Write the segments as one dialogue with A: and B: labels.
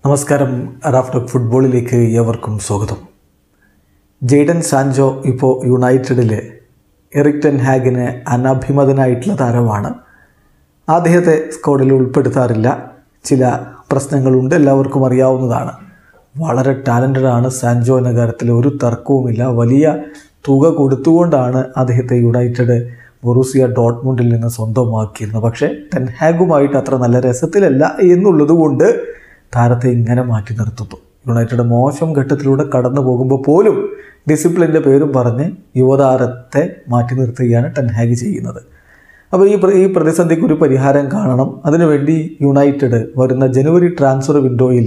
A: നമസ്കാരം റാഫ്റ്റോക്ക് ഫുട്ബോളിലേക്ക് ഏവർക്കും സ്വാഗതം ജെയ്ഡൻ സാൻജോ ഇപ്പോൾ യുണൈറ്റഡിൽ എറിക് ടെൻ ഹാഗിന് അനഭിമതനായിട്ടുള്ള താരമാണ് അദ്ദേഹത്തെ സ്ക്വാഡിൽ ഉൾപ്പെടുത്താറില്ല ചില പ്രശ്നങ്ങളുണ്ട് എല്ലാവർക്കും അറിയാവുന്നതാണ് വളരെ ടാലൻറ്റഡ് ആണ് സാൻജോ എന്ന കാര്യത്തിൽ ഒരു തർക്കവുമില്ല വലിയ തുക കൊടുത്തുകൊണ്ടാണ് അദ്ദേഹത്തെ യുണൈറ്റഡ് ബൊറൂസിയ ഡോട്ട്മുണ്ടിൽ നിന്ന് സ്വന്തമാക്കിയിരുന്നത് പക്ഷേ ടെൻഹാഗുമായിട്ട് അത്ര നല്ല രസത്തിലല്ല എന്നുള്ളത് കൊണ്ട് താരത്തെ ഇങ്ങനെ മാറ്റി നിർത്തുന്നു യുണൈറ്റഡ് മോശം ഘട്ടത്തിലൂടെ കടന്നു പോകുമ്പോൾ പോലും ഡിസിപ്ലിൻ്റെ പേരും പറഞ്ഞ് യുവതാരത്തെ മാറ്റി നിർത്തുകയാണ് ടെൻഹാഗ് ചെയ്യുന്നത് അപ്പോൾ ഈ പ്ര- ഈ പ്രതിസന്ധിക്ക് ഒരു പരിഹാരം കാണണം അതിനുവേണ്ടി യുണൈറ്റഡ് വരുന്ന ജനുവരി ട്രാൻസ്ഫർ വിൻഡോയിൽ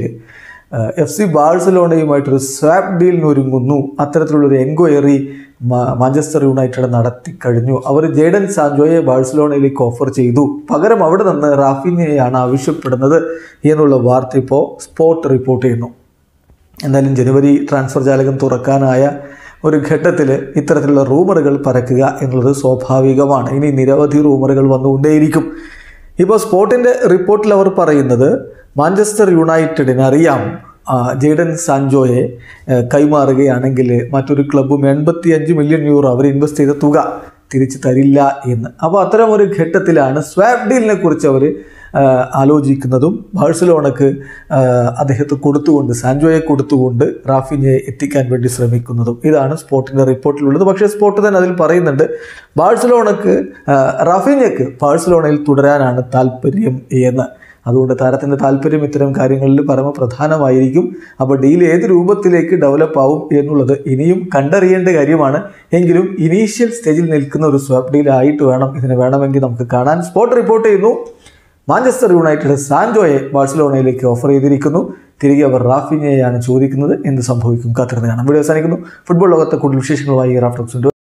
A: എഫ് സി ബാഴ്സലോണയുമായിട്ടൊരു സ്വാപ്പ് ഡീലിന് ഒരുങ്ങുന്നു അത്തരത്തിലുള്ളൊരു എൻക്വയറി മാഞ്ചസ്റ്റർ യുണൈറ്റഡ് നടത്തി കഴിഞ്ഞു അവർ ജേഡൻ സാൻജോയെ ബാഴ്സലോണയിലേക്ക് ഓഫർ ചെയ്തു പകരം അവിടെ നിന്ന് റാഫിനെയാണ് ആവശ്യപ്പെടുന്നത് എന്നുള്ള വാർത്ത ഇപ്പോൾ സ്പോർട്ട് റിപ്പോർട്ട് ചെയ്യുന്നു എന്തായാലും ജനുവരി ട്രാൻസ്ഫർ ജാലകം തുറക്കാനായ ഒരു ഘട്ടത്തിൽ ഇത്തരത്തിലുള്ള റൂമറുകൾ പരക്കുക എന്നുള്ളത് സ്വാഭാവികമാണ് ഇനി നിരവധി റൂമറുകൾ വന്നുകൊണ്ടേയിരിക്കും ഇപ്പോൾ സ്പോർട്ടിൻ്റെ റിപ്പോർട്ടിൽ അവർ പറയുന്നത് മാഞ്ചസ്റ്റർ യുണൈറ്റഡിന് അറിയാം ആ, ജെയ്ഡൻ സാൻജോയെ ആ, കൈമാറുകയാണെങ്കിൽ മറ്റൊരു ക്ലബ്ബും എൺപത്തി അഞ്ച് മില്യൺ യൂറോ അവർ ഇൻവെസ്റ്റ് ചെയ്ത തുക തിരിച്ചു തരില്ല എന്ന് അപ്പോൾ അത്തരം ഒരു ഘട്ടത്തിലാണ് സ്വാപ്പ് ഡീലിനെ കുറിച്ച് അവർ ആലോചിക്കുന്നതും ബാഴ്സലോണക്ക് ആ, അദ്ദേഹത്തെ കൊടുത്തുകൊണ്ട് സാൻജോയെ കൊടുത്തുകൊണ്ട് റാഫിനെ എത്തിക്കാൻ വേണ്ടി ശ്രമിക്കുന്നതും ഇതാണ് സ്പോർട്ടിൻ്റെ റിപ്പോർട്ടിലുള്ളത് പക്ഷേ സ്പോർട്ട് തന്നെ അതിൽ പറയുന്നുണ്ട് ബാഴ്സലോണക്ക് ആ, റാഫിനയ്ക്ക് ബാഴ്സലോണയിൽ തുടരാനാണ് താല്പര്യം എന്ന് അതുകൊണ്ട് താരത്തിൻ്റെ താല്പര്യം ഇത്തരം കാര്യങ്ങളിൽ പരമപ്രധാനമായിരിക്കും അപ്പോൾ ഡീൽ ഏത് രൂപത്തിലേക്ക് ഡെവലപ്പ് ആവും എന്നുള്ളത് ഇനിയും കണ്ടറിയേണ്ട കാര്യമാണ് എങ്കിലും ഇനീഷ്യൽ സ്റ്റേജിൽ നിൽക്കുന്ന ഒരു സ്വാപ്പ് ഡീൽ ആയിട്ട് വേണം ഇതിന് വേണമെങ്കിൽ നമുക്ക് കാണാൻ സ്പോട്ട് റിപ്പോർട്ട് ചെയ്യുന്നു മാഞ്ചസ്റ്റർ യുണൈറ്റഡ് സാൻജോയെ ബാഴ്സലോണയിലേക്ക് ഓഫർ ചെയ്തിരിക്കുന്നു തിരികെ അവർ റാഫിനെയാണ് ചോദിക്കുന്നത് എന്ത് സംഭവിക്കും കാത്തിരുന്ന് കാണാം വീഡിയോ അവസാനിക്കുന്നു ഫുട്ബോൾ ലോകത്തെ കൂടുതൽ വിശേഷങ്ങളുമായി റാഫ്റ്റോക്സിൻ്റെ